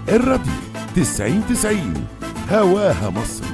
الراديو 90 90 هواها مصر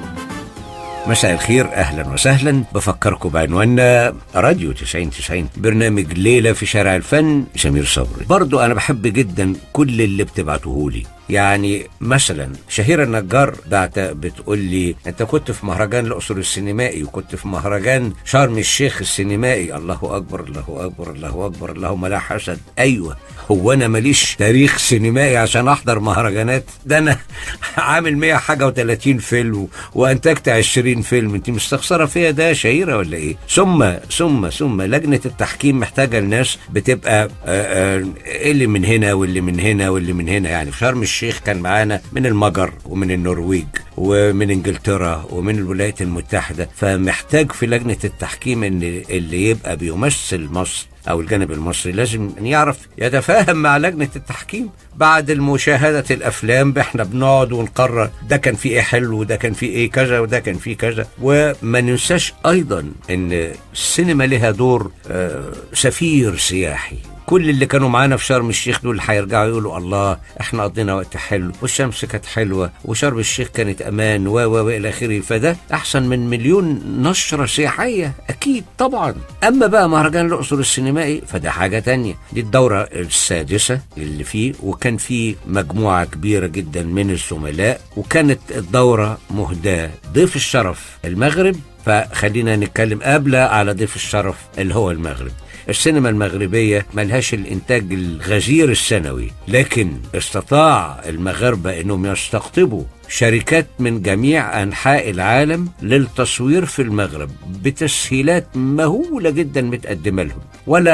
مساء الخير اهلا وسهلا بفكركم بعنواننا راديو 90 90 برنامج ليله في شارع الفن سمير صبري برضو انا بحب جدا كل اللي بتبعته لي يعني مثلا شهيرة النجار بعت بتقول لي انت كنت في مهرجان الاقصر السينمائي وكنت في مهرجان شرم الشيخ السينمائي الله اكبر الله اكبر الله اكبر اللهم لا حسد ايوه هو انا ماليش تاريخ سينمائي عشان احضر مهرجانات ده انا عامل 100 حاجه و30 فيلم وانتجت 20 فيلم انت مستخسره فيا ده شهيره ولا ايه ثم ثم ثم لجنه التحكيم محتاجه الناس بتبقى آه، آه، اللي من هنا واللي من هنا واللي من هنا يعني في شرم الشيخ كان معانا من المجر ومن النرويج ومن انجلترا ومن الولايات المتحده فمحتاج في لجنه التحكيم ان اللي يبقى بيمثل مصر او الجانب المصري لازم أن يعرف يتفاهم مع لجنه التحكيم بعد المشاهده الافلام احنا بنقعد ونقرر ده كان فيه ايه حلو وده كان فيه ايه كذا وده كان فيه كذا وما ننساش ايضا ان السينما لها دور آه، سفير سياحي كل اللي كانوا معانا في شرم الشيخ دول هيرجعوا يقولوا الله احنا قضينا وقت حلو والشمس كانت حلوه وشرم الشيخ كانت امان و و والى اخره فده احسن من مليون نشره سياحيه اكيد طبعا اما بقى مهرجان الاقصر السينمائي فده حاجه تانية دي الدوره السادسه اللي فيه وكان فيه مجموعه كبيره جدا من الزملاء وكانت الدوره مهداه ضيف الشرف المغرب فخلينا نتكلم قبل على ضيف الشرف اللي هو المغرب السينما المغربية ملهاش الإنتاج الغزير السنوي لكن استطاع المغاربة أنهم يستقطبوا شركات من جميع أنحاء العالم للتصوير في المغرب بتسهيلات مهولة جدا متقدمة لهم ولا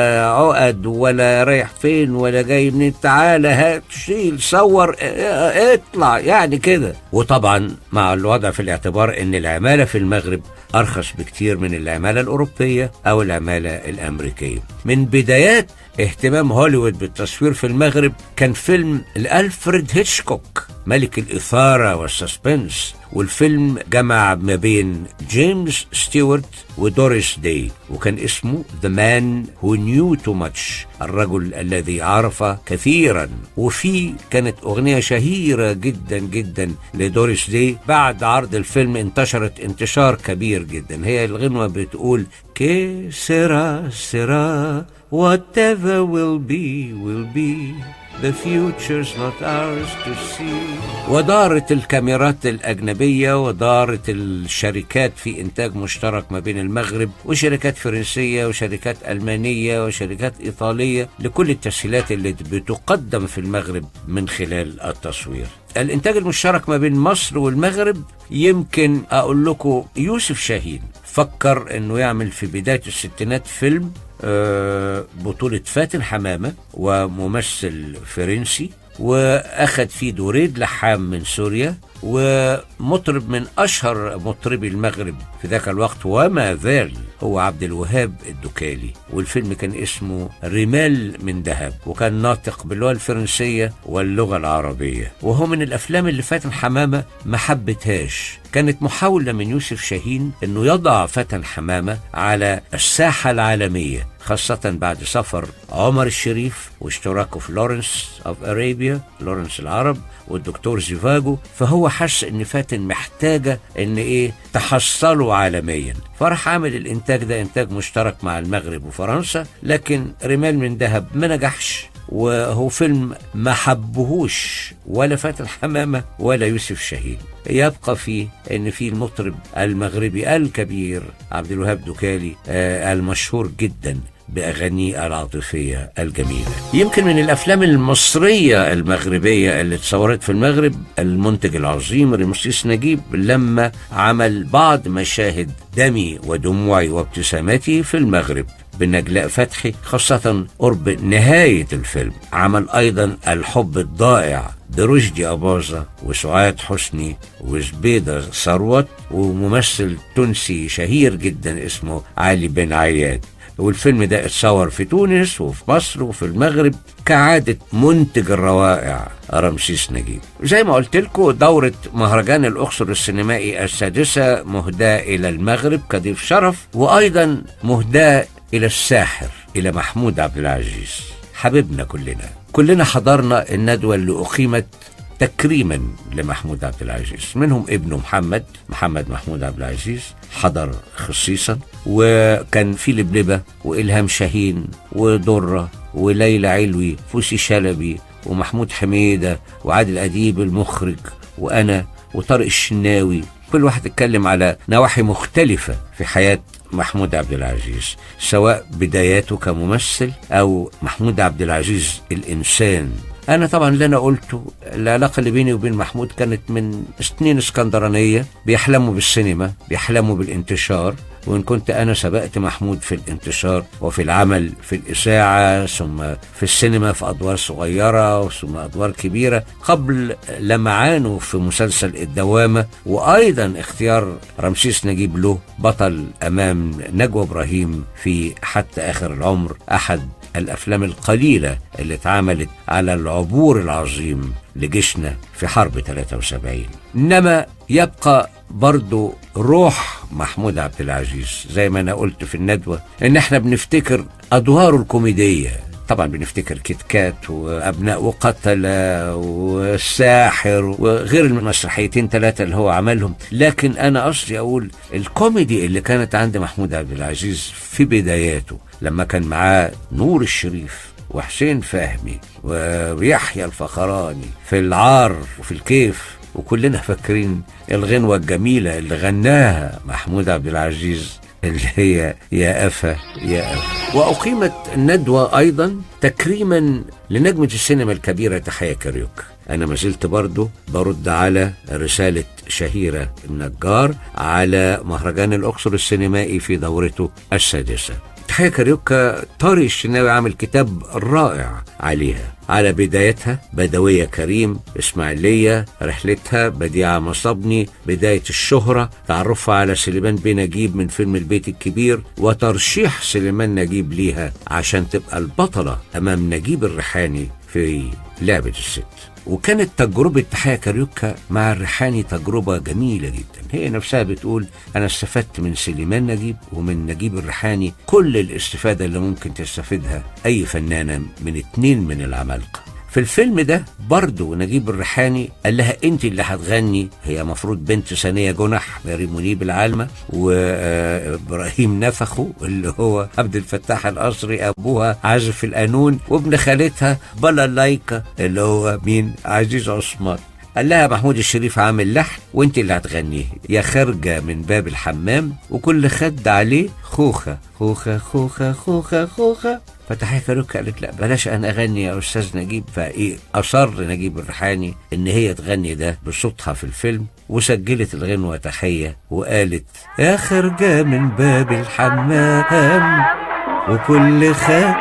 عقد ولا رايح فين ولا جاي منين تعالى هات شيل صور اه، اطلع يعني كده وطبعا مع الوضع في الاعتبار ان العمالة في المغرب أرخص بكتير من العمالة الأوروبية أو العمالة الأمريكية من بدايات اهتمام هوليوود بالتصوير في المغرب كان فيلم لألفريد هيتشكوك ملك الإثارة والسسبنس والفيلم جمع ما بين جيمس ستيوارت ودوريس داي وكان اسمه The Man Who Knew Too Much الرجل الذي عرف كثيرا وفيه كانت أغنية شهيرة جدا جدا لدوريس داي بعد عرض الفيلم انتشرت انتشار كبير جدا هي الغنوة بتقول كي سيرا سيرا whatever will be will be The future's not ours to see ودارت الكاميرات الأجنبية ودارت الشركات في إنتاج مشترك ما بين المغرب وشركات فرنسية وشركات ألمانية وشركات إيطالية لكل التسهيلات اللي بتقدم في المغرب من خلال التصوير الإنتاج المشترك ما بين مصر والمغرب يمكن أقول لكم يوسف شاهين فكر إنه يعمل في بداية الستينات فيلم آه، بطولة فاتن حمامة وممثل فرنسي واخد فيه دورين لحام من سوريا ومطرب من اشهر مطربي المغرب في ذاك الوقت وما زال هو عبد الوهاب الدكالي والفيلم كان اسمه رمال من ذهب وكان ناطق باللغه الفرنسيه واللغه العربيه وهو من الافلام اللي فاتن حمامه ما حبتهاش كانت محاوله من يوسف شاهين انه يضع فاتن حمامه على الساحه العالميه خاصة بعد سفر عمر الشريف واشتراكه في لورنس اوف ارابيا لورنس العرب والدكتور زيفاجو فهو حس ان فاتن محتاجة ان ايه تحصله عالميا فراح عامل الانتاج ده انتاج مشترك مع المغرب وفرنسا لكن رمال من ذهب ما نجحش وهو فيلم ما حبهوش ولا فاتن حمامة ولا يوسف شاهين يبقى فيه ان في المطرب المغربي الكبير عبد الوهاب دكالي آه المشهور جدا بأغانيه العاطفية الجميلة يمكن من الأفلام المصرية المغربية اللي اتصورت في المغرب المنتج العظيم رمسيس نجيب لما عمل بعض مشاهد دمي ودموعي وابتساماتي في المغرب بنجلاء فتحي خاصة قرب نهاية الفيلم عمل أيضا الحب الضائع برشدي أباظة وسعاد حسني وزبيدة ثروت وممثل تونسي شهير جدا اسمه علي بن عياد والفيلم ده اتصور في تونس وفي مصر وفي المغرب كعادة منتج الروائع رمسيس نجيب زي ما قلت لكم دورة مهرجان الأقصر السينمائي السادسة مهداة إلى المغرب كضيف شرف وأيضا مهداة إلى الساحر إلى محمود عبد العزيز حبيبنا كلنا كلنا حضرنا الندوة اللي أقيمت تكريما لمحمود عبد العزيز منهم ابنه محمد محمد محمود عبد العزيز حضر خصيصا وكان في لبلبة وإلهام شاهين ودرة وليلى علوي فوسي شلبي ومحمود حميدة وعادل أديب المخرج وأنا وطارق الشناوي كل واحد اتكلم على نواحي مختلفة في حياة محمود عبد العزيز سواء بداياته كممثل أو محمود عبد العزيز الإنسان أنا طبعا اللي أنا قلته العلاقة اللي بيني وبين محمود كانت من سنين اسكندرانية بيحلموا بالسينما بيحلموا بالانتشار وإن كنت أنا سبقت محمود في الانتشار وفي العمل في الإذاعة ثم في السينما في أدوار صغيرة ثم أدوار كبيرة قبل لمعانه في مسلسل الدوامة وأيضا اختيار رمسيس نجيب له بطل أمام نجوى إبراهيم في حتى آخر العمر أحد الأفلام القليلة اللي اتعملت على العبور العظيم لجيشنا في حرب 73 إنما يبقى برضو روح محمود عبد العزيز زي ما أنا قلت في الندوة إن إحنا بنفتكر أدواره الكوميدية طبعا بنفتكر كيت كات وابناء وقتلة والساحر وغير المسرحيتين ثلاثة اللي هو عملهم لكن انا قصدي اقول الكوميدي اللي كانت عند محمود عبد العزيز في بداياته لما كان معاه نور الشريف وحسين فهمي ويحيى الفخراني في العار وفي الكيف وكلنا فاكرين الغنوة الجميلة اللي غناها محمود عبد العزيز اللي هي يا أفا يا أفا وأقيمت الندوة أيضا تكريما لنجمة السينما الكبيرة تحية كاريوك أنا ما زلت برضه برد على رسالة شهيرة النجار على مهرجان الأقصر السينمائي في دورته السادسة تحية كاريوكا طارق الشناوي عامل كتاب رائع عليها على بدايتها بدوية كريم إسماعيلية رحلتها بديعة مصبني بداية الشهرة تعرفها على سليمان بن نجيب من فيلم البيت الكبير وترشيح سليمان نجيب ليها عشان تبقى البطلة أمام نجيب الريحاني في لعبة الست وكانت تجربة تحية كاريوكا مع الريحاني تجربة جميلة جدا هي نفسها بتقول أنا استفدت من سليمان نجيب ومن نجيب الريحاني كل الاستفادة اللي ممكن تستفيدها أي فنانة من اتنين من العمالقة في الفيلم ده برضه نجيب الريحاني قال لها انت اللي هتغني هي مفروض بنت ثانيه جنح ماري منيب العالمه وابراهيم نفخه اللي هو عبد الفتاح القصري ابوها عازف القانون وابن خالتها بلا لايكا اللي هو مين عزيز عثمان قال لها محمود الشريف عامل لحن وانت اللي هتغنيه يا خارجه من باب الحمام وكل خد عليه خوخه خوخه خوخه خوخه خوخه فتحية كاروكا قالت لا بلاش انا اغني يا استاذ نجيب فايه اصر نجيب الريحاني ان هي تغني ده بصوتها في الفيلم وسجلت الغنوة تحية وقالت يا خارجة من باب الحمام وكل خد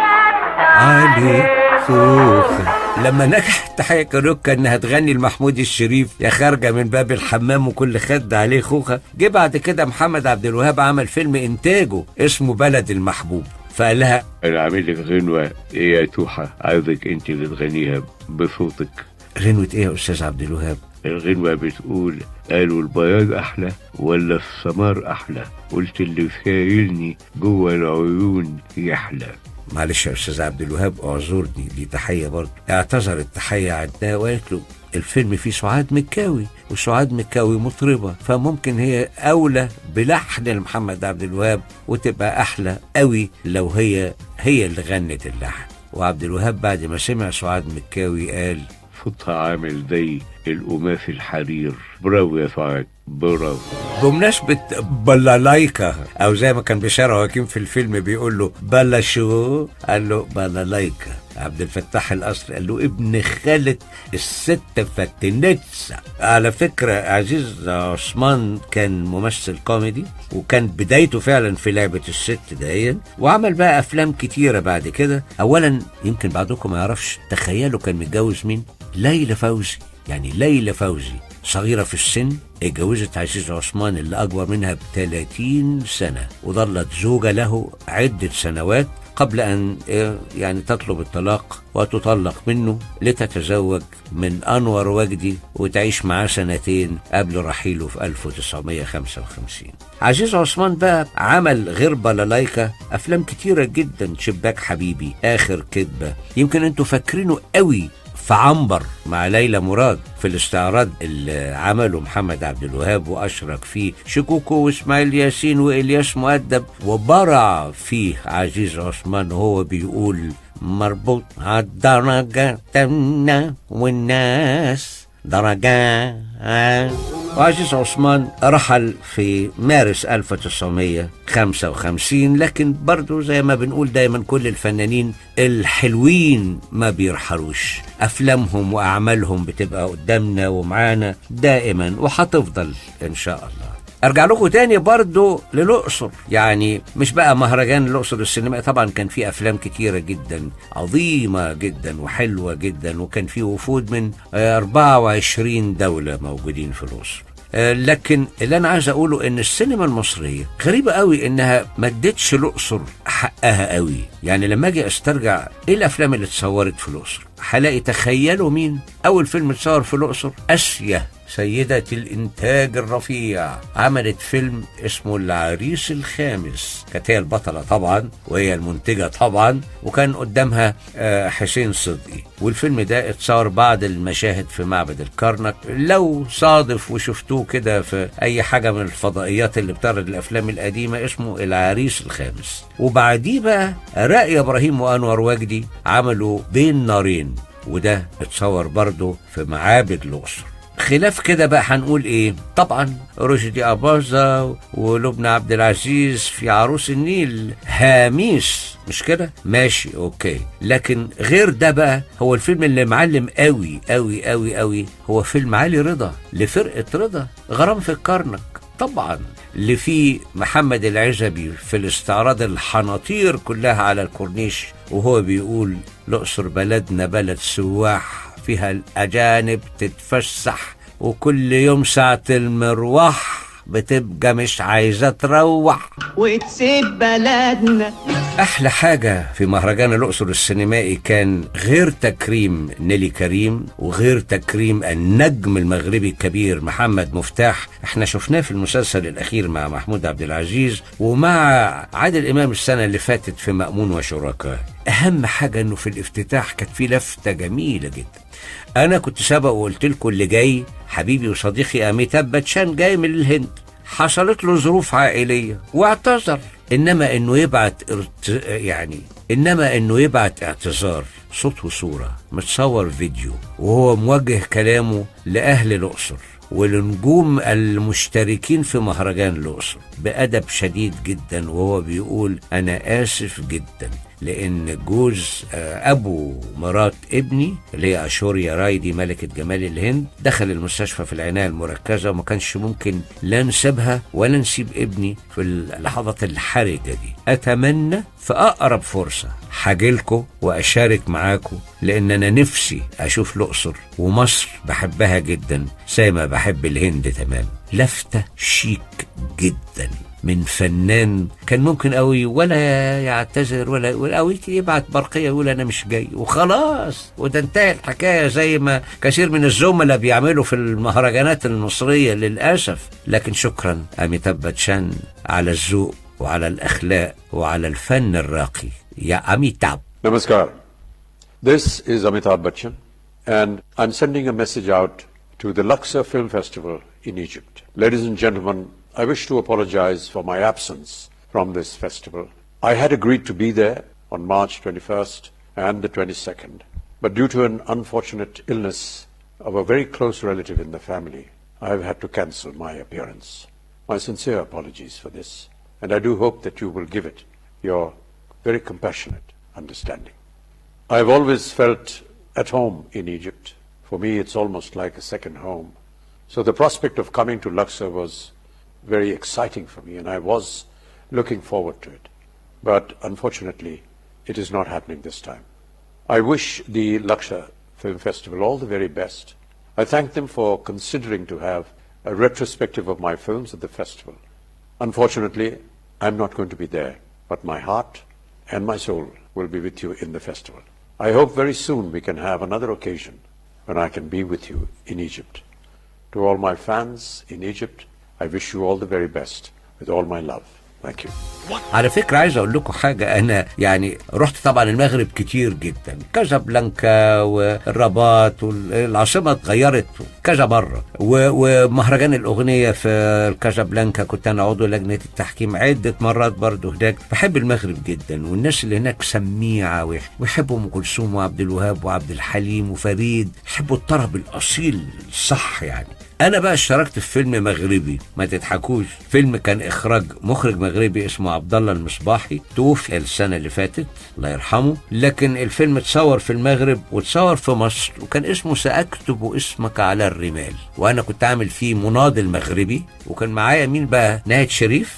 عليه خوخه لما نجحت تحية كاروكا انها تغني لمحمود الشريف يا خارجه من باب الحمام وكل خد عليه خوخه جه بعد كده محمد عبد الوهاب عمل فيلم انتاجه اسمه بلد المحبوب فقال لها انا عامل لك غنوه ايه يا توحه عايزك انت اللي تغنيها بصوتك غنوة ايه يا استاذ عبد الوهاب الغنوه بتقول قالوا البياض احلى ولا السمار احلى قلت اللي شايلني جوه العيون يحلى معلش يا استاذ عبد الوهاب اعذرني دي تحيه برضه اعتذرت تحيه عدناه وقالت له الفيلم فيه سعاد مكاوي وسعاد مكاوي مطربه فممكن هي اولى بلحن لمحمد عبد الوهاب وتبقى احلى قوي لو هي هي اللي غنت اللحن وعبد الوهاب بعد ما سمع سعاد مكاوي قال صوتها عامل زي القماش الحرير برافو يا سعاد برافو بمناسبة بلالايكا أو زي ما كان بشار وكيم في الفيلم بيقول له بلا شو قال له بلالايكا عبد الفتاح القصر قال له ابن خالة الست فاتنتسا على فكرة عزيز عثمان كان ممثل كوميدي وكان بدايته فعلا في لعبة الست دهيا وعمل بقى أفلام كتيرة بعد كده أولا يمكن بعضكم ما يعرفش تخيلوا كان متجوز مين ليلى فوزي يعني ليلى فوزي صغيرة في السن اتجوزت عزيز عثمان اللي أكبر منها ب 30 سنة وظلت زوجة له عدة سنوات قبل أن آه، يعني تطلب الطلاق وتطلق منه لتتزوج من أنور وجدي وتعيش معاه سنتين قبل رحيله في 1955 عزيز عثمان بقى عمل غير بلالايكا أفلام كتيرة جدا شباك حبيبي آخر كذبة يمكن أنتوا فاكرينه قوي في عنبر مع ليلى مراد في الاستعراض اللي عمله محمد عبد الوهاب واشرك فيه شكوكو واسماعيل ياسين والياس مؤدب وبرع فيه عزيز عثمان هو بيقول مربوط عالدرجة تمنى والناس درجات وعزيز عثمان رحل في مارس 1955 لكن برضو زي ما بنقول دايما كل الفنانين الحلوين ما بيرحلوش أفلامهم وأعمالهم بتبقى قدامنا ومعانا دائما وهتفضل إن شاء الله ارجع لكم تاني برضو للاقصر يعني مش بقى مهرجان الاقصر السينمائي طبعا كان في افلام كتيره جدا عظيمه جدا وحلوه جدا وكان في وفود من آه، 24 دوله موجودين في الاقصر آه، لكن اللي انا عايز اقوله ان السينما المصريه غريبه قوي انها ما ادتش الاقصر حقها قوي يعني لما اجي استرجع ايه الافلام اللي اتصورت في الاقصر هلاقي تخيلوا مين اول فيلم اتصور في الاقصر اسيا سيدة الإنتاج الرفيع عملت فيلم اسمه العريس الخامس كانت هي البطلة طبعا وهي المنتجة طبعا وكان قدامها آه، حسين صدقي والفيلم ده اتصور بعض المشاهد في معبد الكرنك لو صادف وشفتوه كده في أي حاجة من الفضائيات اللي بتعرض الأفلام القديمة اسمه العريس الخامس وبعديه بقى رأي إبراهيم وأنور وجدي عملوا بين نارين وده اتصور برضه في معابد الأقصر خلاف كده بقى هنقول ايه طبعا رشدي اباظة ولبنى عبد العزيز في عروس النيل هاميس مش كده ماشي اوكي لكن غير ده بقى هو الفيلم اللي معلم قوي قوي قوي قوي هو فيلم علي رضا لفرقة رضا غرام في الكرنك طبعا اللي فيه محمد العزبي في الاستعراض الحناطير كلها على الكورنيش وهو بيقول الأقصر بلدنا بلد سواح فيها الأجانب تتفسح وكل يوم ساعة المروح بتبقى مش عايزة تروح وتسيب بلدنا أحلى حاجة في مهرجان الأقصر السينمائي كان غير تكريم نيلي كريم وغير تكريم النجم المغربي الكبير محمد مفتاح احنا شفناه في المسلسل الأخير مع محمود عبد العزيز ومع عادل إمام السنة اللي فاتت في مأمون وشركاه أهم حاجة إنه في الافتتاح كانت في لفتة جميلة جدا أنا كنت سابق وقلت لكم اللي جاي حبيبي وصديقي أميتاب باتشان جاي من الهند حصلت له ظروف عائلية واعتذر إنما إنه يبعت ارت... يعني إنما إنه يبعت اعتذار صوت وصورة متصور فيديو وهو موجه كلامه لأهل الأقصر ولنجوم المشتركين في مهرجان الأقصر بأدب شديد جدا وهو بيقول أنا آسف جدا لأن جوز آه، أبو مرات ابني اللي هي أشوريا رايدي ملكة جمال الهند دخل المستشفى في العناية المركزة وما كانش ممكن لا نسيبها ولا نسيب ابني في اللحظات الحرجة دي أتمنى في أقرب فرصة حاجيلكوا وأشارك معاكوا لأن أنا نفسي أشوف الأقصر ومصر بحبها جدا زي ما بحب الهند تمام لفتة شيك جدا من فنان كان ممكن قوي ولا يعتذر ولا ولا قوي يبعت برقيه يقول انا مش جاي وخلاص وده انتهى الحكايه زي ما كثير من الزملاء بيعملوا في المهرجانات المصريه للاسف لكن شكرا اميتاب باتشان على الذوق وعلى الاخلاق وعلى الفن الراقي يا اميتاب Namaskar. This is Amitabh Bachchan, and I'm sending a message out to the Luxor Film Festival in Egypt. Ladies and gentlemen, I wish to apologize for my absence from this festival. I had agreed to be there on March 21st and the 22nd, but due to an unfortunate illness of a very close relative in the family, I have had to cancel my appearance. My sincere apologies for this, and I do hope that you will give it your very compassionate understanding. I've always felt at home in Egypt. For me, it's almost like a second home. So the prospect of coming to Luxor was very exciting for me, and I was looking forward to it. But unfortunately, it is not happening this time. I wish the Luxor Film Festival all the very best. I thank them for considering to have a retrospective of my films at the festival. Unfortunately, I'm not going to be there, but my heart and my soul will be with you in the festival. I hope very soon we can have another occasion when I can be with you in Egypt. To all my fans in Egypt, I wish you all the very best with all my love. Thank you. على فكرة عايز أقول لكم حاجة أنا يعني رحت طبعا المغرب كتير جدا كازابلانكا والرباط والعاصمة اتغيرت كذا مرة و- ومهرجان الأغنية في كازابلانكا كنت أنا عضو لجنة التحكيم عدة مرات برضو هناك بحب المغرب جدا والناس اللي هناك سميعة ويح- ويحبوا أم كلثوم وعبد الوهاب وعبد الحليم وفريد يحبوا الطرب الأصيل الصح يعني انا بقى اشتركت في فيلم مغربي ما تضحكوش فيلم كان اخراج مخرج مغربي اسمه عبد الله المصباحي توفي السنه اللي فاتت الله يرحمه لكن الفيلم اتصور في المغرب واتصور في مصر وكان اسمه ساكتب اسمك على الرمال وانا كنت عامل فيه مناضل مغربي وكان معايا مين بقى ناهد شريف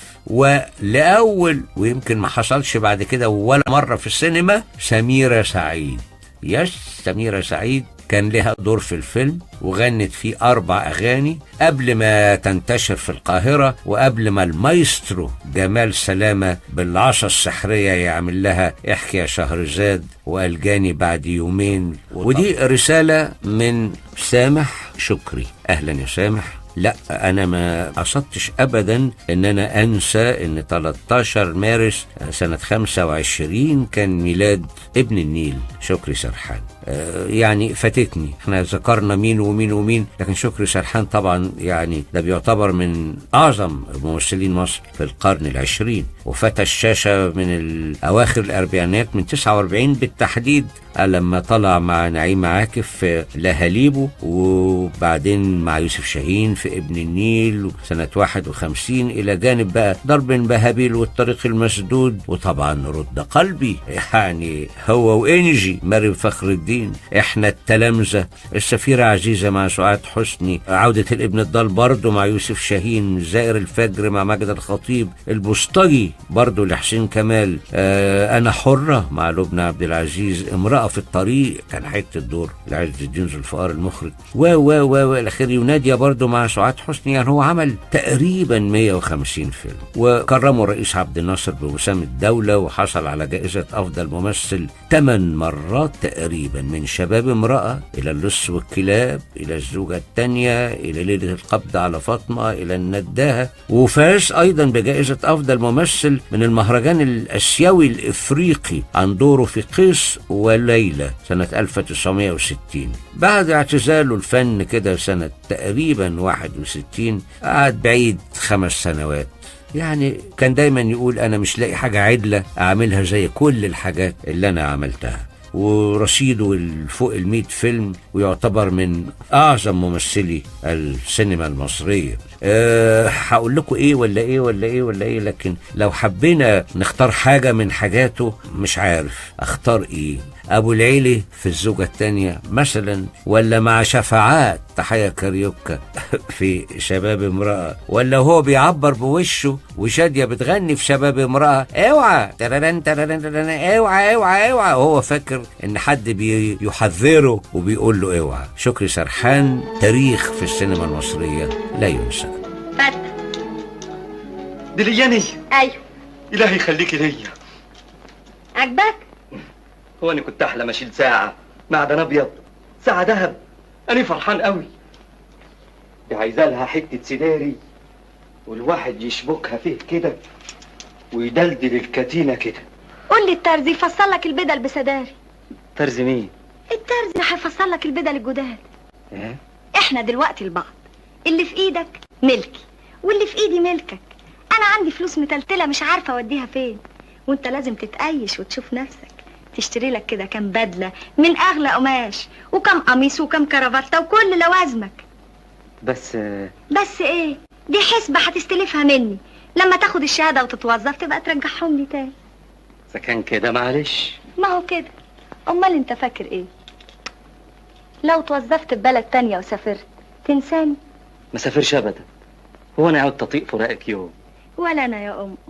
ولاول ويمكن ما حصلش بعد كده ولا مره في السينما سميره سعيد يس سميرة سعيد كان لها دور في الفيلم وغنت فيه أربع أغاني قبل ما تنتشر في القاهرة وقبل ما المايسترو جمال سلامة بالعصا السحرية يعمل لها احكي يا شهرزاد وألجاني بعد يومين ودي رسالة من سامح شكري أهلا يا سامح لا انا ما قصدتش ابدا ان انا انسى ان 13 مارس سنة 25 كان ميلاد ابن النيل شكري سرحان آه، يعني فاتتني احنا ذكرنا مين ومين ومين لكن شكري سرحان طبعا يعني ده بيعتبر من اعظم ممثلين مصر في القرن العشرين وفتى الشاشة من الاواخر الاربعينات من 49 بالتحديد لما طلع مع نعيم عاكف في لهاليبو وبعدين مع يوسف شاهين في ابن النيل سنة 51 إلى جانب بقى ضرب بهابيل والطريق المسدود وطبعا رد قلبي يعني هو وإنجي مريم فخر الدين إحنا التلامذة السفيرة عزيزة مع سعاد حسني عودة الابن الضال برضه مع يوسف شاهين زائر الفجر مع ماجد الخطيب البوسطجي برضه لحسين كمال آه أنا حرة مع لبنى عبد العزيز امرأة في الطريق كان حتة دور لعز الدين ذو الفقار المخرج و و و و الأخير يناديا برضه مع سعاد حسني يعني هو عمل تقريبا 150 فيلم وكرمه الرئيس عبد الناصر بوسام الدولة وحصل على جائزة أفضل ممثل ثمان مرات تقريبا من شباب امرأة إلى اللص والكلاب إلى الزوجة الثانية إلى ليلة القبض على فاطمة إلى النداهة وفاز أيضا بجائزة أفضل ممثل من المهرجان الآسيوي الإفريقي عن دوره في قيس وليلى سنة 1960 بعد اعتزاله الفن كده سنة تقريبا 61 قعد بعيد خمس سنوات يعني كان دايما يقول انا مش لاقي حاجه عدله اعملها زي كل الحاجات اللي انا عملتها ورصيده فوق ال فيلم ويعتبر من اعظم ممثلي السينما المصريه أه هقول لكم ايه ولا ايه ولا ايه ولا ايه لكن لو حبينا نختار حاجه من حاجاته مش عارف اختار ايه ابو العيلي في الزوجه الثانيه مثلا ولا مع شفاعات تحيه كاريوكا في شباب امراه ولا هو بيعبر بوشه وشاديه بتغني في شباب امراه اوعى تررن تررن تررن اوعى اوعى اوعى وهو فاكر ان حد بيحذره وبيقول له اوعى شكري سرحان تاريخ في السينما المصريه لا ينسى فتح دي لياني ايوه الهي يخليكي ليا عجبك هو انا كنت احلم اشيل ساعه معدن ابيض ساعه ذهب انا فرحان قوي دي عايزه لها حته سداري والواحد يشبكها فيه كده ويدلدل الكتينه كده قول لي الترزي يفصل لك البدل بسداري ترزي مين الترزي هيفصل لك البدل الجداد إيه؟ احنا دلوقتي لبعض اللي في ايدك ملكي واللي في ايدي ملكك انا عندي فلوس متلتله مش عارفه اوديها فين وانت لازم تتقيش وتشوف نفسك تشتري لك كده كام بدله من اغلى قماش وكم قميص وكم كرافته وكل لوازمك بس آه، بس ايه دي حسبه هتستلفها مني لما تاخد الشهاده وتتوظف تبقى ترجعهم لي تاني اذا كان كده معلش ما هو كده امال انت فاكر ايه لو توظفت في بلد تانية وسافرت تنساني ما سافرش ابدا هو انا عاوز تطيق فراقك يوم ولا انا يا ام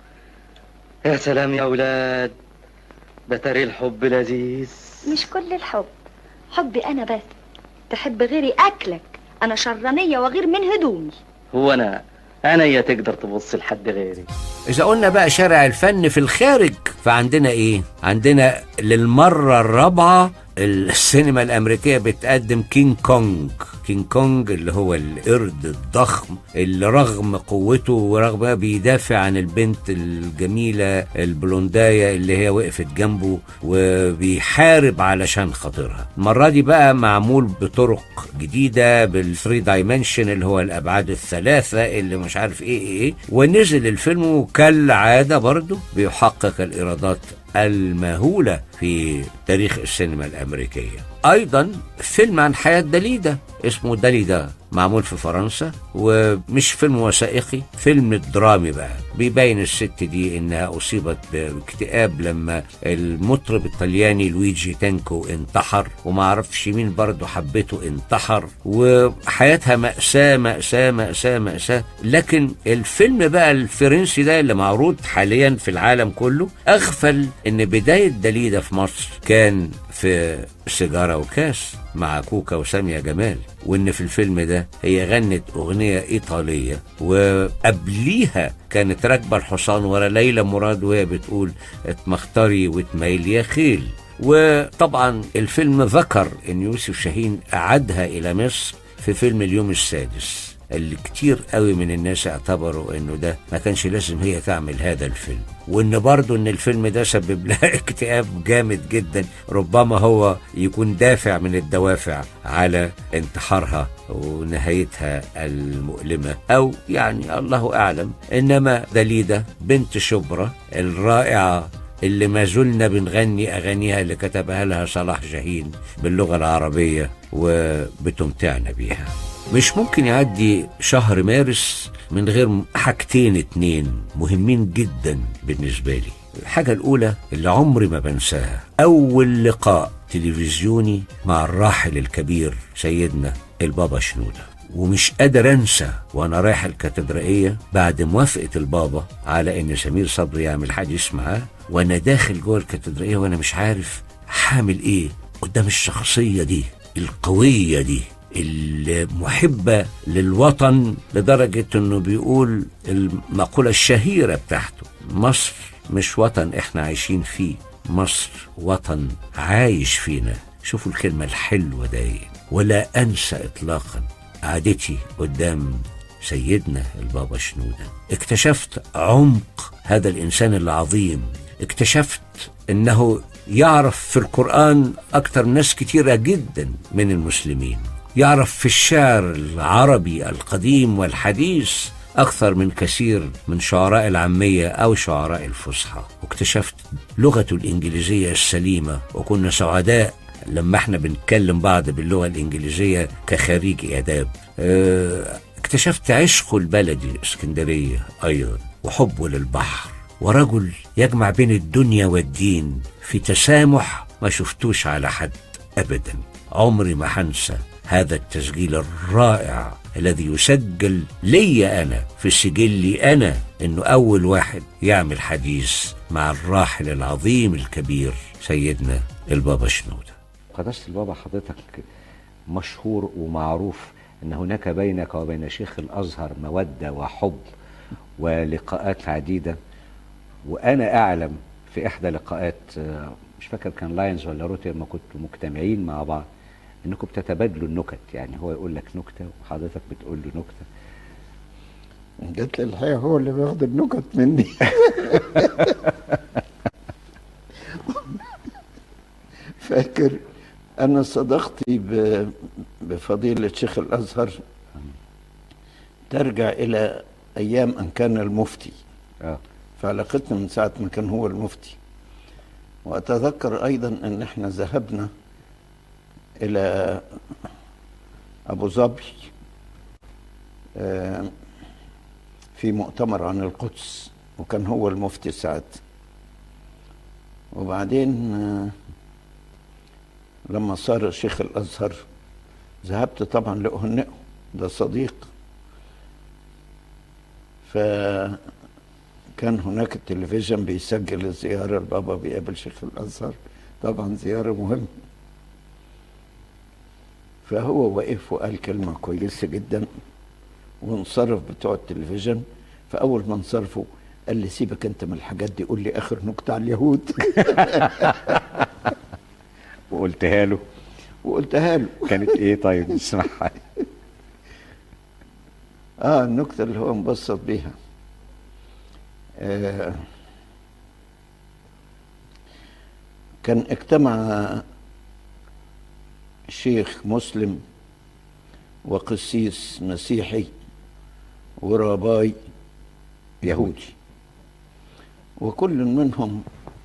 يا سلام يا اولاد ده تري الحب لذيذ مش كل الحب حبي انا بس تحب غيري اكلك انا شرانيه وغير من هدومي هو انا انا يا تقدر تبص لحد غيري إذا قلنا بقى شارع الفن في الخارج فعندنا إيه؟ عندنا للمرة الرابعة السينما الأمريكية بتقدم كينج كونج كينج كونج اللي هو القرد الضخم اللي رغم قوته ورغم بيدافع عن البنت الجميلة البلونداية اللي هي وقفت جنبه وبيحارب علشان خاطرها المرة دي بقى معمول بطرق جديدة بالثري دايمنشن اللي هو الأبعاد الثلاثة اللي مش عارف إيه إيه, إيه. ونزل الفيلم وكالعادة برضه بيحقق الإيرادات المهولة في تاريخ السينما الأمريكية أيضا فيلم عن حياة داليدا اسمه داليدا معمول في فرنسا ومش فيلم وثائقي فيلم درامي بقى بيبين الست دي انها اصيبت باكتئاب لما المطرب الطلياني لويجي تانكو انتحر وما عرفش مين برضه حبته انتحر وحياتها مأساة مأساة مأساة مأساة لكن الفيلم بقى الفرنسي ده اللي معروض حاليا في العالم كله اغفل ان بداية داليدا في مصر كان في سيجارة وكاس مع كوكا وسامية جمال وان في الفيلم ده هي غنت اغنية ايطالية وقبليها كانت راكبة الحصان ورا ليلى مراد وهي بتقول اتمختري وتميل يا خيل وطبعا الفيلم ذكر ان يوسف شاهين اعادها الى مصر في فيلم اليوم السادس اللي كتير قوي من الناس اعتبروا انه ده ما كانش لازم هي تعمل هذا الفيلم وان برضه ان الفيلم ده سبب لها اكتئاب جامد جدا ربما هو يكون دافع من الدوافع على انتحارها ونهايتها المؤلمة او يعني الله اعلم انما دليدة بنت شبرا الرائعة اللي ما زلنا بنغني اغانيها اللي كتبها لها صلاح جاهين باللغة العربية وبتمتعنا بيها مش ممكن يعدي شهر مارس من غير حاجتين اتنين مهمين جدا بالنسبة لي الحاجة الأولى اللي عمري ما بنساها أول لقاء تلفزيوني مع الراحل الكبير سيدنا البابا شنودة ومش قادر انسى وانا رايح الكاتدرائيه بعد موافقه البابا على ان سمير صبري يعمل حديث معاه وانا داخل جوه الكاتدرائيه وانا مش عارف حامل ايه قدام الشخصيه دي القويه دي المحبة للوطن لدرجة انه بيقول المقولة الشهيرة بتاعته مصر مش وطن احنا عايشين فيه مصر وطن عايش فينا شوفوا الكلمة الحلوة دي ولا انسى اطلاقا قعدتي قدام سيدنا البابا شنودة اكتشفت عمق هذا الانسان العظيم اكتشفت انه يعرف في القرآن اكتر ناس كتيرة جدا من المسلمين يعرف في الشعر العربي القديم والحديث أكثر من كثير من شعراء العامية أو شعراء الفصحى واكتشفت لغته الإنجليزية السليمة وكنا سعداء لما احنا بنتكلم بعض باللغة الإنجليزية كخريج آداب اه اكتشفت عشقه البلدي اسكندرية أيضا وحبه للبحر ورجل يجمع بين الدنيا والدين في تسامح ما شفتوش على حد أبدا عمري ما هنسى هذا التسجيل الرائع الذي يسجل لي أنا في سجلي أنا أنه أول واحد يعمل حديث مع الراحل العظيم الكبير سيدنا البابا شنودة قداسة البابا حضرتك مشهور ومعروف أن هناك بينك وبين شيخ الأزهر مودة وحب ولقاءات عديدة وأنا أعلم في إحدى لقاءات مش فاكر كان لاينز ولا روتي لما كنتوا مجتمعين مع بعض انكم بتتبادلوا النكت يعني هو يقول لك نكته وحضرتك بتقول له نكته جت لي الحقيقه هو اللي بياخد النكت مني فاكر انا صداقتي بفضيله شيخ الازهر ترجع الى ايام ان كان المفتي اه فعلاقتنا من ساعه ما كان هو المفتي واتذكر ايضا ان احنا ذهبنا الى ابو ظبي في مؤتمر عن القدس وكان هو المفتي ساعتها وبعدين لما صار شيخ الازهر ذهبت طبعا لاهنئه ده صديق فكان هناك التلفزيون بيسجل الزياره البابا بيقابل شيخ الازهر طبعا زياره مهمه فهو وقف وقال كلمة كويسة جدا وانصرف بتوع التلفزيون فأول ما انصرفوا قال لي سيبك أنت من الحاجات دي قول لي آخر نكتة على اليهود وقلتها له وقلتها له كانت ايه طيب نسمعها اه النكتة اللي هو مبسط بيها آه كان اجتمع شيخ مسلم وقسيس مسيحي وراباي يهودي وكل منهم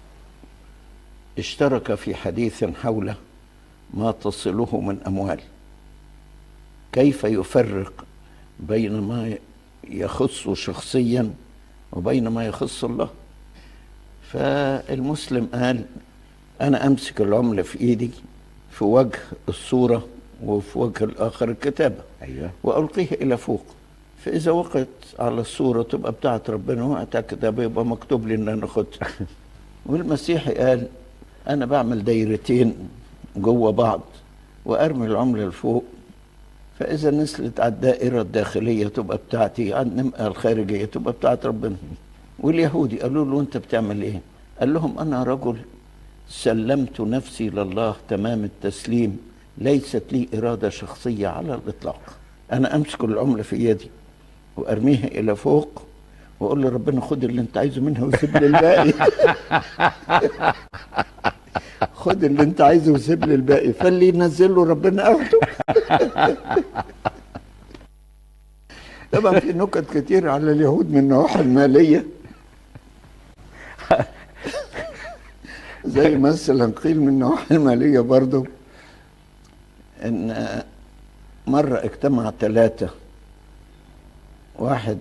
اشترك في حديث حول ما تصله من اموال كيف يفرق بين ما يخص شخصيا وبين ما يخص الله فالمسلم قال انا امسك العمله في ايدي في وجه الصوره وفي وجه الاخر الكتابه ايوه والقيها الى فوق فاذا وقعت على الصوره تبقى بتاعت ربنا وقعت على الكتابه يبقى مكتوب لي ان انا اخدها والمسيحي قال انا بعمل دايرتين جوه بعض وارمي العمله لفوق فاذا نزلت على الدائره الداخليه تبقى بتاعتي على النمقى الخارجيه تبقى بتاعت ربنا واليهودي قالوا له انت بتعمل ايه قال لهم انا رجل سلمت نفسي لله تمام التسليم ليست لي اراده شخصيه على الاطلاق انا امسك العمله في يدي وارميها الى فوق واقول لربنا خد اللي انت عايزه منها وسيب لي الباقي خد اللي انت عايزه وسيب لي الباقي فاللي ينزله ربنا اخده طبعا في نكت كتير على اليهود من النواحي الماليه زي مثلا قيل من النواحي الماليه برضو ان مره اجتمع ثلاثه واحد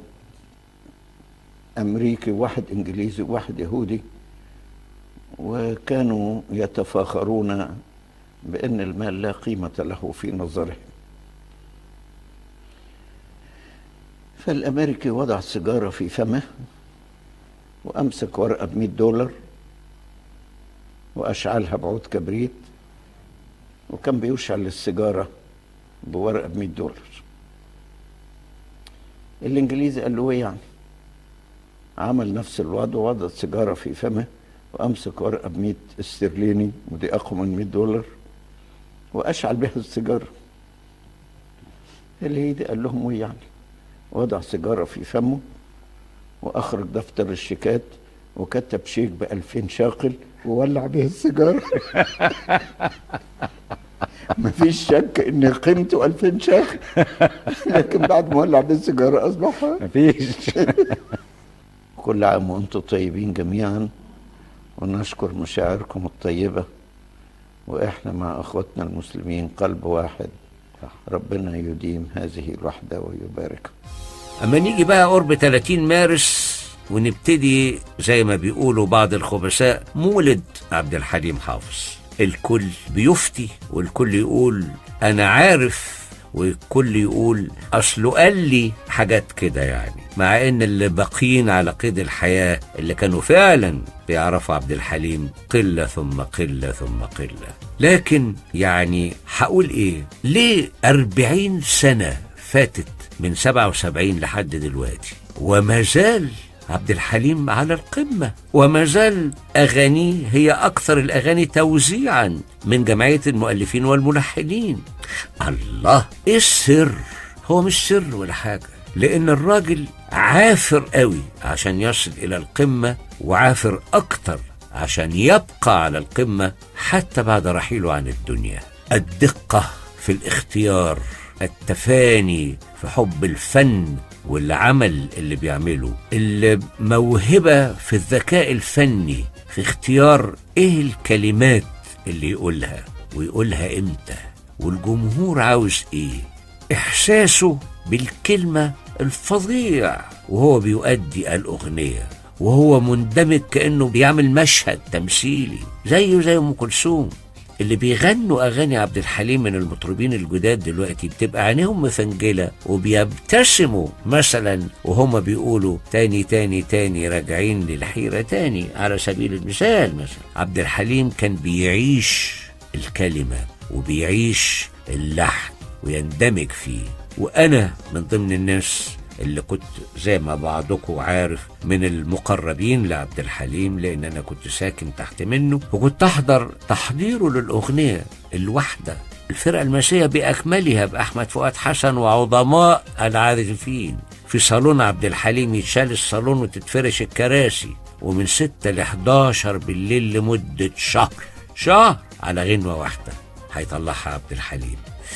امريكي وواحد انجليزي وواحد يهودي وكانوا يتفاخرون بان المال لا قيمه له في نظرهم فالامريكي وضع سيجاره في فمه وامسك ورقه ب 100 دولار واشعلها بعود كبريت وكان بيشعل السيجاره بورقه ب 100 دولار الانجليزي قال له ايه يعني عمل نفس الوضع وضع السيجاره في فمه وامسك ورقه ب 100 استرليني ودي اقوى من 100 دولار واشعل بها السيجاره الهيدي قال لهم ايه يعني وضع سيجاره في فمه واخرج دفتر الشيكات وكتب شيك ب 2000 شاقل وولع به السيجاره مفيش شك ان قيمته 2000 شاقل لكن بعد ما ولع به السيجاره اصبح مفيش كل عام وانتم طيبين جميعا ونشكر مشاعركم الطيبة وإحنا مع أخوتنا المسلمين قلب واحد ربنا يديم هذه الوحدة ويبارك اما نيجي بقى قرب 30 مارس ونبتدي زي ما بيقولوا بعض الخبثاء مولد عبد الحليم حافظ الكل بيفتي والكل يقول انا عارف والكل يقول اصله قال لي حاجات كده يعني مع ان اللي باقيين على قيد الحياه اللي كانوا فعلا بيعرفوا عبد الحليم قله ثم قله ثم قله لكن يعني هقول ايه ليه أربعين سنه فاتت من 77 لحد دلوقتي وما زال عبد الحليم على القمة وما زال أغانيه هي أكثر الأغاني توزيعا من جمعية المؤلفين والملحنين الله إيه السر هو مش سر ولا حاجة لأن الراجل عافر قوي عشان يصل إلى القمة وعافر أكتر عشان يبقى على القمة حتى بعد رحيله عن الدنيا الدقة في الاختيار التفاني في حب الفن والعمل اللي بيعمله الموهبة في الذكاء الفني في اختيار ايه الكلمات اللي يقولها ويقولها امتى والجمهور عاوز ايه احساسه بالكلمة الفظيع وهو بيؤدي الأغنية وهو مندمج كأنه بيعمل مشهد تمثيلي زيه زي أم كلثوم اللي بيغنوا اغاني عبد الحليم من المطربين الجداد دلوقتي بتبقى عينيهم مفنجله وبيبتسموا مثلا وهم بيقولوا تاني تاني تاني راجعين للحيره تاني على سبيل المثال مثلا عبد الحليم كان بيعيش الكلمه وبيعيش اللحن ويندمج فيه وانا من ضمن الناس اللي كنت زي ما بعضكم عارف من المقربين لعبد الحليم لان انا كنت ساكن تحت منه وكنت احضر تحضيره للاغنيه الواحده الفرقه الماسيه باكملها باحمد فؤاد حسن وعظماء العازفين في صالون عبد الحليم يتشال الصالون وتتفرش الكراسي ومن 6 ل 11 بالليل لمده شهر شهر على غنوه واحده هيطلعها عبد الحليم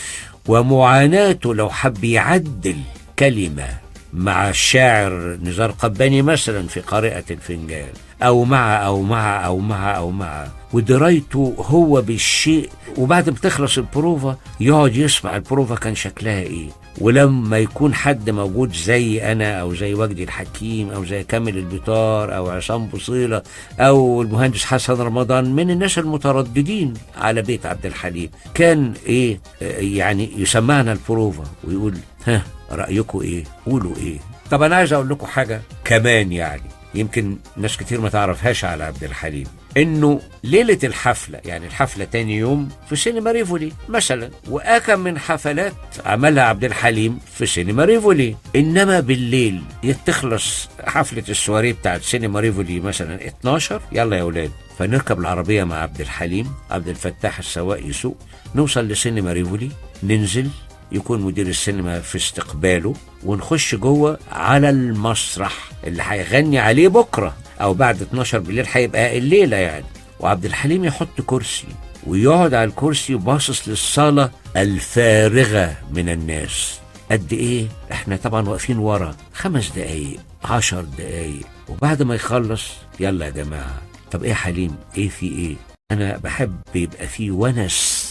ومعاناته لو حب يعدل كلمة مع الشاعر نزار قباني مثلا في قارئة الفنجان أو مع أو مع أو مع أو مع ودرايته هو بالشيء وبعد ما تخلص البروفة يقعد يسمع البروفة كان شكلها إيه ولما يكون حد موجود زي أنا أو زي وجدي الحكيم أو زي كامل البطار أو عصام بوصيلة أو المهندس حسن رمضان من الناس المترددين على بيت عبد الحليم كان إيه آه، يعني يسمعنا البروفة ويقول ها رأيكم إيه قولوا إيه طب أنا عايز أقول لكم حاجة كمان يعني يمكن ناس كتير ما تعرفهاش على عبد الحليم انه ليله الحفله يعني الحفله تاني يوم في سينما ريفولي مثلا واكم من حفلات عملها عبد الحليم في سينما ريفولي انما بالليل تخلص حفله السواري بتاعت سينما ريفولي مثلا 12 يلا يا اولاد فنركب العربيه مع عبد الحليم عبد الفتاح السواق يسوق نوصل لسينما ريفولي ننزل يكون مدير السينما في استقباله ونخش جوه على المسرح اللي هيغني عليه بكره او بعد 12 بالليل هيبقى الليله يعني وعبد الحليم يحط كرسي ويقعد على الكرسي باصص للصاله الفارغه من الناس قد ايه احنا طبعا واقفين ورا خمس دقايق عشر دقايق وبعد ما يخلص يلا يا جماعه طب ايه يا حليم ايه في ايه انا بحب يبقى فيه ونس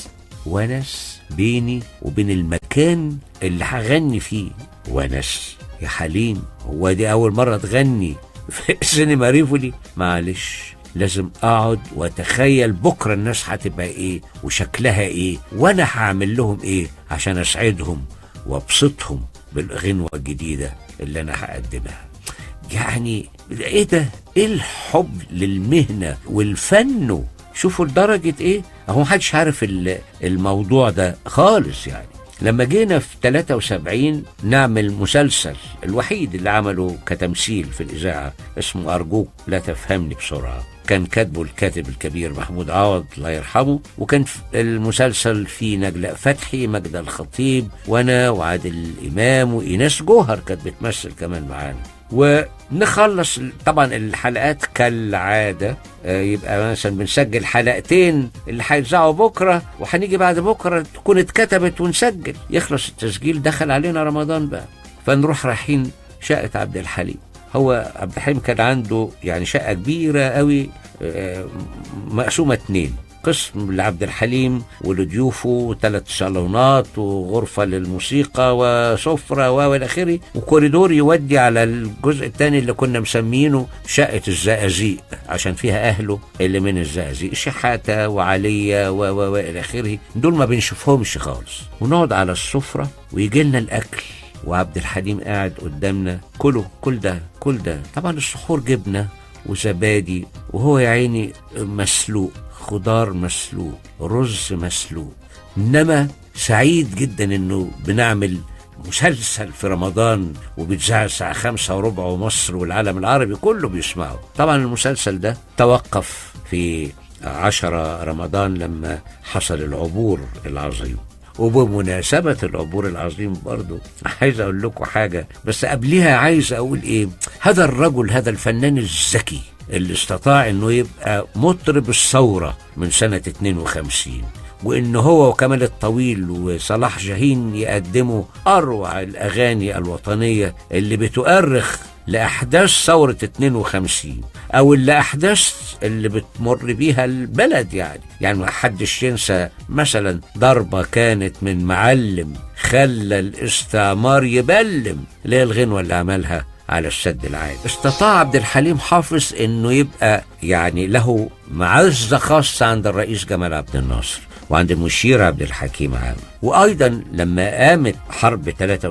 ونس بيني وبين المكان اللي هغني فيه ونس يا حليم هو دي اول مره تغني في سينما ريفولي معلش لازم اقعد واتخيل بكره الناس هتبقى ايه وشكلها ايه وانا هعمل لهم ايه عشان اسعدهم وابسطهم بالغنوه الجديده اللي انا هقدمها يعني ايه ده ايه الحب للمهنه والفن شوفوا لدرجه ايه اهو محدش عارف ال- الموضوع ده خالص يعني لما جينا في 73 نعمل مسلسل الوحيد اللي عمله كتمثيل في الإذاعة اسمه أرجوك لا تفهمني بسرعة كان كاتبه الكاتب الكبير محمود عوض الله يرحمه وكان في المسلسل فيه نجلاء فتحي مجدة الخطيب وانا وعادل امام وايناس جوهر كانت بتمثل كمان معانا ونخلص طبعا الحلقات كالعاده آه، يبقى مثلا بنسجل حلقتين اللي هيتذاعوا بكره وهنيجي بعد بكره تكون اتكتبت ونسجل يخلص التسجيل دخل علينا رمضان بقى فنروح رايحين شقه عبد الحليم هو عبد الحليم كان عنده يعني شقه كبيره قوي آه، مقسومه اتنين قسم لعبد الحليم ولضيوفه وثلاث صالونات وغرفة للموسيقى وسفرة والى آخره وكوريدور يودي على الجزء الثاني اللي كنا مسمينه شقة الزقازيق عشان فيها أهله اللي من الزقازيق شحاتة وعلية و و وإلى آخره دول ما بنشوفهمش خالص ونقعد على السفرة ويجي لنا الأكل وعبد الحليم قاعد قدامنا كله كل ده كل ده طبعا السحور جبنة وزبادي وهو يا عيني مسلوق خضار مسلوق رز مسلوق انما سعيد جدا انه بنعمل مسلسل في رمضان وبيتذاع الساعة خمسة وربع ومصر والعالم العربي كله بيسمعه طبعا المسلسل ده توقف في عشرة رمضان لما حصل العبور العظيم وبمناسبة العبور العظيم برضو عايز أقول لكم حاجة بس قبلها عايز أقول إيه هذا الرجل هذا الفنان الذكي اللي استطاع إنه يبقى مطرب الثورة من سنة 52 وإن هو وكمال الطويل وصلاح جاهين يقدموا أروع الأغاني الوطنية اللي بتؤرخ لأحداث ثورة 52 أو اللي أحداث اللي بتمر بيها البلد يعني يعني ما حدش ينسى مثلا ضربة كانت من معلم خلى الاستعمار يبلم اللي هي الغنوة اللي عملها على السد العالي استطاع عبد الحليم حافظ انه يبقى يعني له معزة خاصة عند الرئيس جمال عبد الناصر وعند المشير عبد الحكيم عام وأيضا لما قامت حرب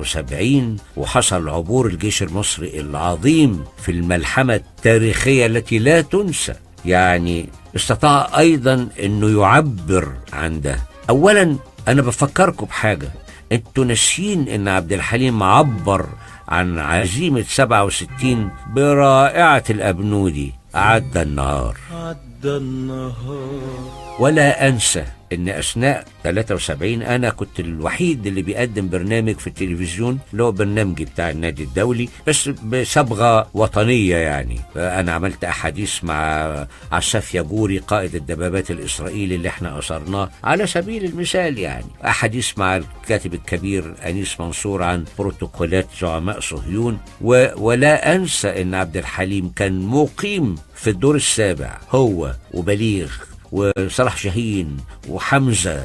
73 وحصل عبور الجيش المصري العظيم في الملحمة التاريخية التي لا تنسى يعني استطاع أيضا أنه يعبر عن ده أولا أنا بفكركم بحاجة انتوا ناسيين ان عبد الحليم عبر عن عزيمة 67 برائعة الأبنودي عدى النهار عدى النهار ولا أنسى إن أثناء 73 أنا كنت الوحيد اللي بيقدم برنامج في التلفزيون اللي هو برنامجي بتاع النادي الدولي بس بصبغة وطنية يعني أنا عملت أحاديث مع عساف ياجوري قائد الدبابات الإسرائيلي اللي احنا أصرناه على سبيل المثال يعني أحاديث مع الكاتب الكبير أنيس منصور عن بروتوكولات زعماء صهيون و... ولا أنسى إن عبد الحليم كان مقيم في الدور السابع هو وبليغ وصلاح شاهين وحمزة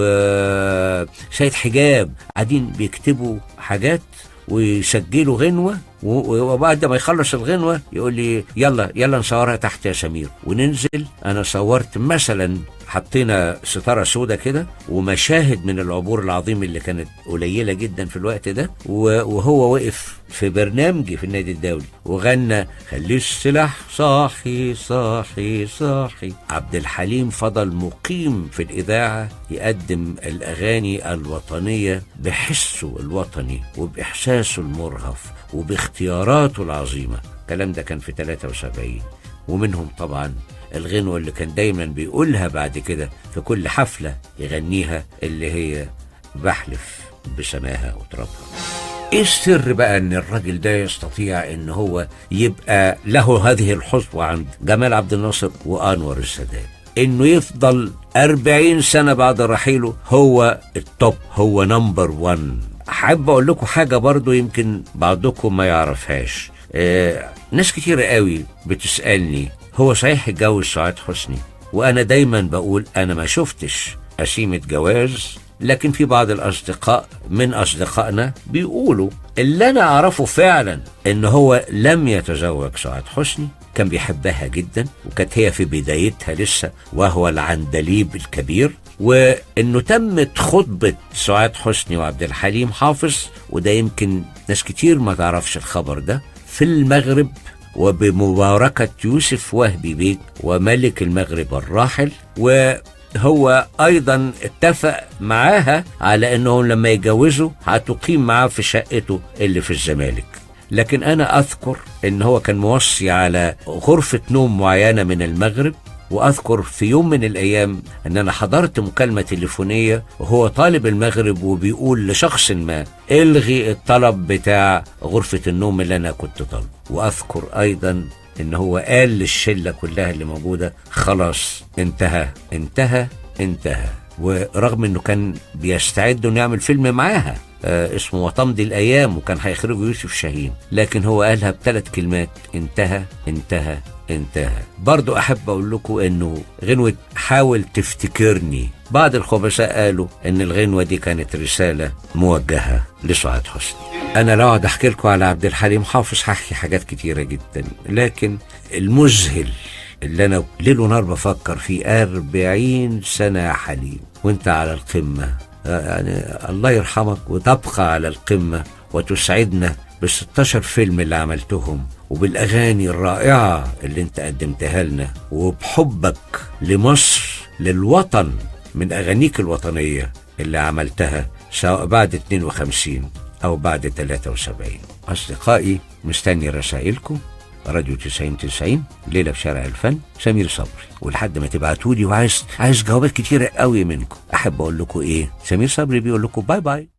وسيد حجاب قاعدين بيكتبوا حاجات ويسجلوا غنوة و- وبعد ما يخلص الغنوة يقول لي يلا يلا نصورها تحت يا سمير وننزل أنا صورت مثلا حطينا ستارة سودة كده ومشاهد من العبور العظيم اللي كانت قليلة جدا في الوقت ده و- وهو وقف في برنامجي في النادي الدولي وغنى خلي السلاح صاحي صاحي صاحي عبد الحليم فضل مقيم في الإذاعة يقدم الأغاني الوطنية بحسه الوطني وبإحساسه المرهف وباختياراته العظيمة الكلام ده كان في 73 ومنهم طبعا الغنوة اللي كان دايما بيقولها بعد كده في كل حفلة يغنيها اللي هي بحلف بسماها وترابها ايه السر بقى ان الراجل ده يستطيع ان هو يبقى له هذه الحظوة عند جمال عبد الناصر وانور السادات انه يفضل أربعين سنة بعد رحيله هو التوب هو نمبر وان حابب اقول لكم حاجة برضو يمكن بعضكم ما يعرفهاش آه ناس كتير قوي بتسألني هو صحيح اتجوز سعاد حسني وانا دايما بقول انا ما شفتش قسيمة جواز لكن في بعض الأصدقاء من أصدقائنا بيقولوا اللي أنا أعرفه فعلا إن هو لم يتزوج سعاد حسني كان بيحبها جدا وكانت هي في بدايتها لسه وهو العندليب الكبير وإنه تمت خطبة سعاد حسني وعبد الحليم حافظ وده يمكن ناس كتير ما تعرفش الخبر ده في المغرب وبمباركة يوسف وهبي بيك وملك المغرب الراحل وهو أيضا اتفق معاها على أنهم لما يتجوزوا هتقيم معاه في شقته اللي في الزمالك لكن أنا أذكر أن هو كان موصي على غرفة نوم معينة من المغرب واذكر في يوم من الايام ان انا حضرت مكالمه تليفونيه وهو طالب المغرب وبيقول لشخص ما الغي الطلب بتاع غرفه النوم اللي انا كنت طالبه واذكر ايضا ان هو قال للشله كلها اللي موجوده خلاص انتهى انتهى انتهى ورغم انه كان بيستعد انه يعمل فيلم معاها آه اسمه وطمضي الايام وكان هيخرجه يوسف شاهين لكن هو قالها بثلاث كلمات انتهى انتهى انتهى برضو احب اقول لكم انه غنوة حاول تفتكرني بعض الخبثاء قالوا ان الغنوة دي كانت رسالة موجهة لسعاد حسني انا لو اقعد احكي لكم على عبد الحليم حافظ هحكي حاجات كتيرة جدا لكن المذهل اللي انا ليل ونهار بفكر فيه أربعين سنة يا حليم وانت على القمة يعني الله يرحمك وتبقى على القمة وتسعدنا بال 16 فيلم اللي عملتهم وبالأغاني الرائعة اللي انت قدمتها لنا وبحبك لمصر للوطن من أغانيك الوطنية اللي عملتها سواء بعد 52 أو بعد 73 أصدقائي مستني رسائلكم راديو 90 90 ليلة في شارع الفن سمير صبري ولحد ما تبعتوا لي وعايز عايز جوابات كتيرة قوي منكم أحب أقول لكم إيه سمير صبري بيقول لكم باي باي